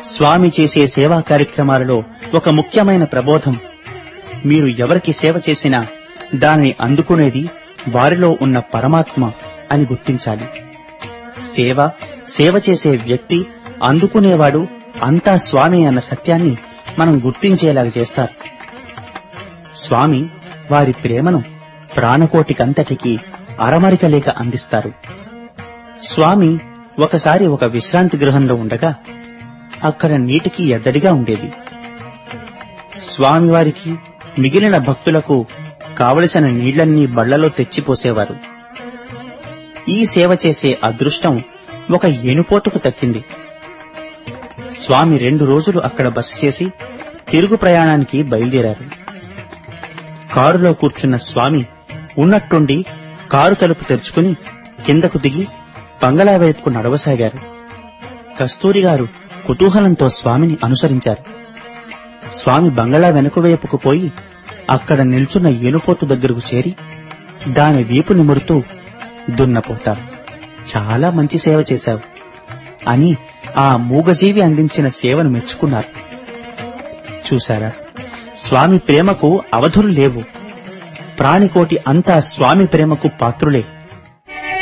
స్వామి చేసే సేవా కార్యక్రమాలలో ఒక ముఖ్యమైన ప్రబోధం మీరు ఎవరికి సేవ చేసినా దానిని అందుకునేది వారిలో ఉన్న పరమాత్మ అని గుర్తించాలి సేవ సేవ చేసే వ్యక్తి అందుకునేవాడు అంతా స్వామి అన్న సత్యాన్ని మనం గుర్తించేలాగా చేస్తారు స్వామి వారి ప్రేమను ప్రాణకోటికంతటికి అరమరిక లేక అందిస్తారు స్వామి ఒకసారి ఒక విశ్రాంతి గృహంలో ఉండగా అక్కడ నీటికి ఎద్దడిగా ఉండేది స్వామివారికి మిగిలిన భక్తులకు కావలసిన నీళ్లన్నీ బళ్లలో తెచ్చిపోసేవారు ఈ సేవ చేసే అదృష్టం ఒక ఏనుపోతుకు దక్కింది స్వామి రెండు రోజులు అక్కడ బస చేసి తిరుగు ప్రయాణానికి బయలుదేరారు కారులో కూర్చున్న స్వామి ఉన్నట్టుండి కారు తలుపు తెరుచుకుని కిందకు దిగి బంగళా వైపుకు నడవసాగారు కస్తూరి గారు కుతూహలంతో స్వామిని అనుసరించారు స్వామి బంగళా వెనుక వైపుకు పోయి అక్కడ నిల్చున్న ఏనుపోతు దగ్గరకు చేరి దాని వీపు నిమురుతూ దున్నపోతా చాలా మంచి సేవ చేశావు అని ఆ మూగజీవి అందించిన సేవను మెచ్చుకున్నారు చూశారా స్వామి ప్రేమకు అవధులు లేవు ప్రాణికోటి అంతా స్వామి ప్రేమకు పాత్రులే